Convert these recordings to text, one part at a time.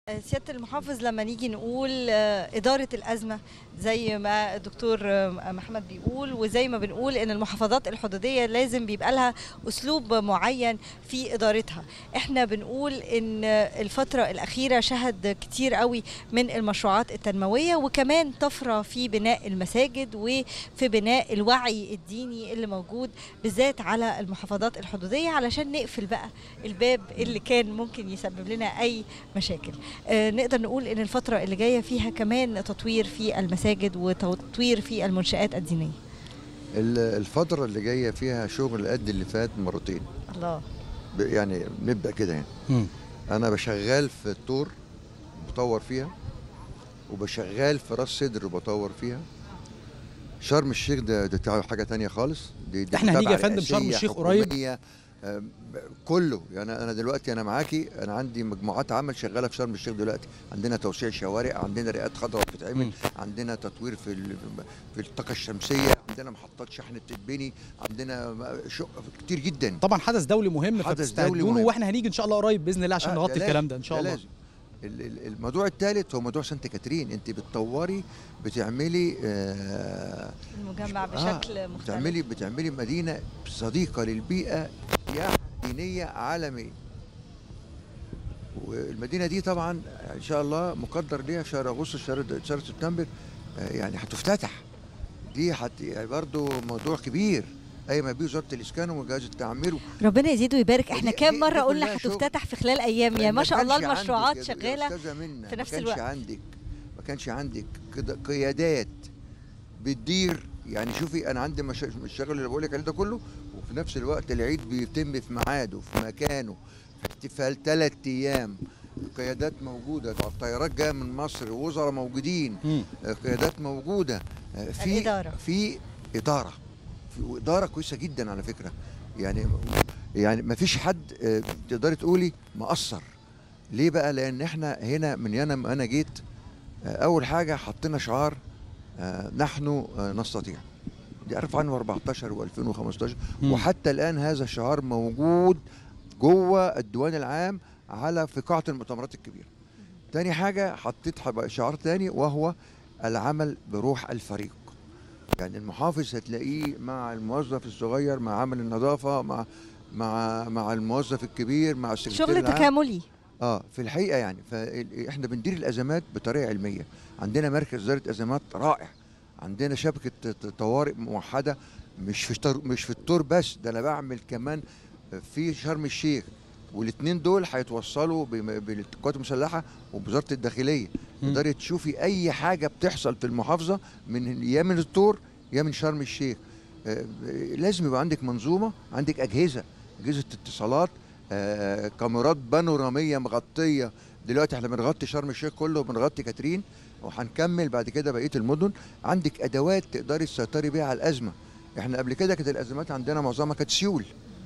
سيادة المحافظ لما نيجي نقول آه، إدارة الأزمة زي ما الدكتور آه، محمد بيقول وزي ما بنقول إن المحافظات الحدودية لازم بيبقى لها أسلوب معين في إدارتها إحنا بنقول إن الفترة الأخيرة شهد كتير قوي من المشروعات التنموية وكمان طفرة في بناء المساجد وفي بناء الوعي الديني اللي موجود بالذات على المحافظات الحدودية علشان نقفل بقى الباب اللي كان ممكن يسبب لنا أي مشاكل آه، نقدر نقول ان الفتره اللي جايه فيها كمان تطوير في المساجد وتطوير في المنشآت الدينيه ال- الفترة اللي جاية فيها شغل قد اللي فات مرتين الله ب- يعني نبدأ كده يعني مم. أنا بشغال في الطور بطور فيها وبشغال في راس سدر وبطور فيها شرم الشيخ ده, ده حاجة تانية خالص دي, دي إحنا هنيجي يا متابعة فندم شرم رئاسية الشيخ قريب. حكومية، آه، ب- كله يعني انا دلوقتي انا معاكي انا عندي مجموعات عمل شغاله في شرم الشيخ دلوقتي عندنا توسيع شوارع عندنا رئات خضراء بتتعمل مم. عندنا تطوير في ال- في الطاقه الشمسيه عندنا محطات شحن بتتبني عندنا شق كتير جدا طبعا حدث دولي مهم حدث فتستعدوا دولي له مهم. واحنا هنيجي ان شاء الله قريب باذن الله عشان آه، نغطي ده الكلام لازم، ده ان شاء الله لازم. ال- ال- الموضوع الثالث هو موضوع سانت كاترين انت بتطوري بتعملي آه المجمع آه، بشكل مختلف بتعملي بتعملي مدينه صديقه للبيئه سياحه دينيه عالميه والمدينه دي طبعا ان شاء الله مقدر ليها في شهر اغسطس شهر شهر سبتمبر آه، يعني هتفتتح دي حت يعني برضه موضوع كبير اي ما بيه وزاره الاسكان وجهاز التعمير ربنا يزيد ويبارك احنا دي- كام دي- مره دي قلنا كلها شغل. هتفتتح في خلال ايام يعني ما شاء الله كانش عندك المشروعات يا- يا شغاله أستاذة منى، في نفس ما الوقت. كانش عندك ما كانش عندك كده قيادات بتدير يعني شوفي انا عندي مشا- الشغل اللي بقول لك عليه ده كله وفي نفس الوقت العيد بيتم في ميعاده في مكانه في احتفال ثلاث ايام قيادات موجوده طيارات جايه من مصر وزراء موجودين مم. قيادات موجوده آه، في الإدارة. في اداره في واداره كويسه جدا على فكره يعني يعني ما فيش حد آه، تقدري تقولي مقصر ليه بقى لان احنا هنا من يانا ما انا جيت آه، اول حاجه حطينا شعار آه، نحن آه، نستطيع دي 2014 و2015 مم. وحتى الان هذا الشعار موجود جوه الديوان العام على في قاعه المؤتمرات الكبيره تاني حاجه حطيت حب- شعار تاني وهو العمل بروح الفريق يعني المحافظ هتلاقيه مع الموظف الصغير مع عامل النظافه مع مع مع الموظف الكبير مع السكرتير شغل العام. تكاملي اه في الحقيقه يعني فاحنا بندير الازمات بطريقه علميه عندنا مركز اداره ازمات رائع عندنا شبكه ت- طوارئ موحده مش في التر... مش في التور بس ده انا بعمل كمان في شرم الشيخ والاثنين دول هيتوصلوا بم- بالقوات المسلحه وبوزاره الداخليه مم. تقدري تشوفي اي حاجه بتحصل في المحافظه من يا من التور يا من شرم الشيخ آه، لازم يبقى عندك منظومه عندك اجهزه اجهزه اتصالات آه، كاميرات بانوراميه مغطيه دلوقتي احنا بنغطي شرم الشيخ كله وبنغطي كاترين وهنكمل بعد كده بقيه المدن عندك ادوات تقدري تسيطري بيها على الازمه احنا قبل كده كانت الازمات عندنا معظمها كانت سيول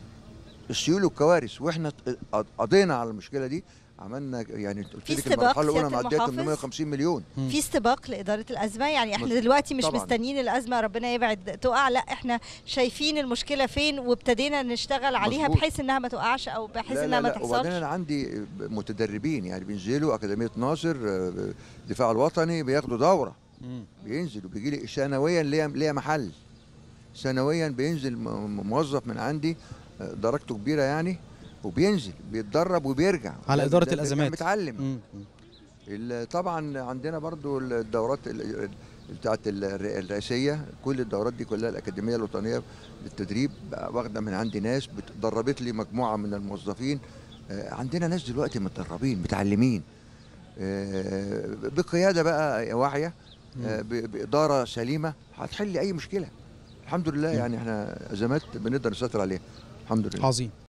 السيول والكوارث واحنا ت- قضينا على المشكله دي عملنا يعني قلت في لك استباق المرحله الاولى سيادة معديه المحافظ؟ 850 مليون مم. في استباق لإدارة الأزمة يعني احنا مظبوط. دلوقتي مش طبعاً. مستنيين الأزمة ربنا يبعد تقع لا احنا شايفين المشكلة فين وابتدينا نشتغل عليها مظبوط. بحيث انها ما تقعش او بحيث لا انها لا ما لا وبعدين تحصلش انا عندي متدربين يعني بينزلوا اكاديميه ناصر آه، الدفاع الوطني بياخدوا دوره مم. بينزل وبيجي لي سنويا ليا ليا محل سنويا بينزل م- م- موظف من عندي آه، درجته كبيره يعني وبينزل بيتدرب وبيرجع على ده- إدارة ده بيرجع الأزمات. متعلم مم. مم. ال- طبعا عندنا برضو الدورات ال- بتاعت الر- الرئاسيه كل الدورات دي كلها الاكاديميه الوطنيه للتدريب بقى واخده من عندي ناس بت- دربت لي مجموعه من الموظفين آه، عندنا ناس دلوقتي متدربين متعلمين آه، بقياده بقى واعيه آه، ب- باداره سليمه هتحل اي مشكله الحمد لله مم. يعني احنا ازمات بنقدر نسيطر عليها الحمد لله عظيم